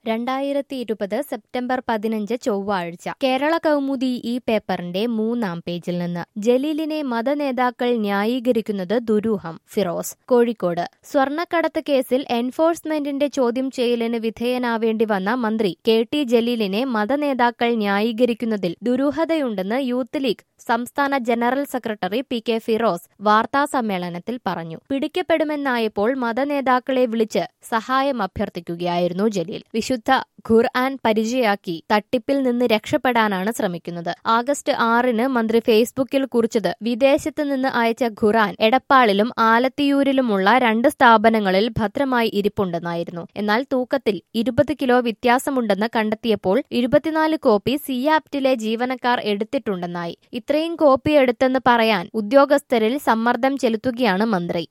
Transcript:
രണ്ടായിരത്തി ഇരുപത് സെപ്റ്റംബർ പതിനഞ്ച് ചൊവ്വാഴ്ച കേരള കൗമുദി ഈ പേപ്പറിന്റെ മൂന്നാം പേജിൽ നിന്ന് ജലീലിനെ മതനേതാക്കൾ ന്യായീകരിക്കുന്നത് ദുരൂഹം ഫിറോസ് കോഴിക്കോട് സ്വർണ്ണക്കടത്ത് കേസിൽ എൻഫോഴ്സ്മെന്റിന്റെ ചോദ്യം ചെയ്യലിന് വിധേയനാവേണ്ടി വന്ന മന്ത്രി കെ ടി ജലീലിനെ മതനേതാക്കൾ ന്യായീകരിക്കുന്നതിൽ ദുരൂഹതയുണ്ടെന്ന് യൂത്ത് ലീഗ് സംസ്ഥാന general secretary P K Firos വാർത്താസമ്മേളനത്തിൽ പറഞ്ഞു പിടിക്കപ്പെടുമെന്നായപ്പോൾ മതനേതാക്കളെ വിളിച്ച് സഹായം അഭ്യർത്ഥിക്കുകയായിരുന്നു ജലീൽ വിശുദ്ധ ഖുർആൻ പരിചയാക്കി തട്ടിപ്പിൽ നിന്ന് രക്ഷപ്പെടാനാണ് ശ്രമിക്കുന്നത് ആഗസ്റ്റ് ആറിന് മന്ത്രി ഫേസ്ബുക്കിൽ കുറിച്ചത് വിദേശത്ത് നിന്ന് അയച്ച ഖുർആൻ എടപ്പാളിലും ആലത്തിയൂരിലുമുള്ള രണ്ട് സ്ഥാപനങ്ങളിൽ ഭദ്രമായി ഇരിപ്പുണ്ടെന്നായിരുന്നു എന്നാൽ തൂക്കത്തിൽ ഇരുപത് കിലോ വ്യത്യാസമുണ്ടെന്ന് കണ്ടെത്തിയപ്പോൾ ഇരുപത്തിനാല് കോപ്പി സിയാപ്റ്റിലെ ജീവനക്കാർ എടുത്തിട്ടുണ്ടെന്നായി ഇത്രയും കോപ്പി എടുത്തെന്ന് പറയാൻ ഉദ്യോഗസ്ഥരിൽ സമ്മർദ്ദം ചെലുത്തുകയാണ് മന്ത്രി